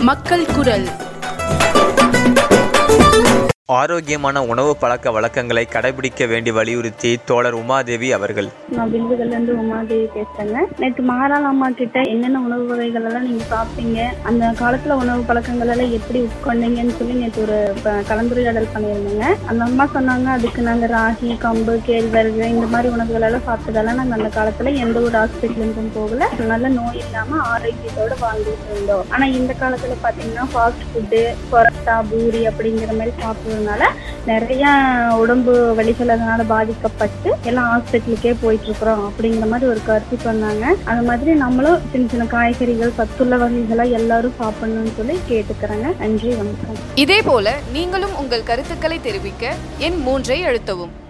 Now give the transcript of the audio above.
மக்கள் குரல் ஆரோக்கியமான உணவு பழக்க வழக்கங்களை கடைபிடிக்க வேண்டி வலியுறுத்தி தோழர் உமாதேவி அவர்கள் நான் வில்லுகள்லேருந்து உமாதேவி பேசுறேங்க நேற்று மகாராள் அம்மா கிட்ட என்னென்ன உணவு வகைகள் எல்லாம் நீங்க சாப்பிட்டீங்க அந்த காலத்துல உணவு பழக்கங்கள் எல்லாம் எப்படி உட்கொண்டீங்கன்னு சொல்லி நேற்று ஒரு ப- கலந்துரையாடல் பண்ணியிருந்தேங்க அந்த அம்மா சொன்னாங்க அதுக்கு நாங்க ராகி கம்பு கேழ்வரகு இந்த மாதிரி உணவுகள் எல்லாம் சாப்பிட்டதால நாங்க அந்த காலத்துல எந்த ஒரு ஹாஸ்பிட்டலுக்கும் போகல நல்ல நோய் இல்லாம ஆரோக்கியத்தோட வாழ்ந்துட்டு இருந்தோம் ஆனா இந்த காலத்துல பாத்தீங்கன்னா ஃபாஸ்ட் ஃபுட்டு பரோட்டா பூரி அப்படிங்கிற மாதிரி சாப்பிடுறதுனால நிறைய உடம்பு வலிகள் அதனால பாதிக்கப்பட்டு எல்லாம் ஹாஸ்பிட்டலுக்கே போயிட்டு இருக்கிறோம் அப்படிங்கிற மாதிரி ஒரு கருத்து சொன்னாங்க அது மாதிரி நம்மளும் சின்ன சின்ன காய்கறிகள் சத்துள்ள வகைகளை எல்லாரும் சாப்பிடணும்னு சொல்லி கேட்டுக்கிறேங்க நன்றி வணக்கம் இதேபோல நீங்களும் உங்கள் கருத்துக்களை தெரிவிக்க எண் மூன்றை அழுத்தவும்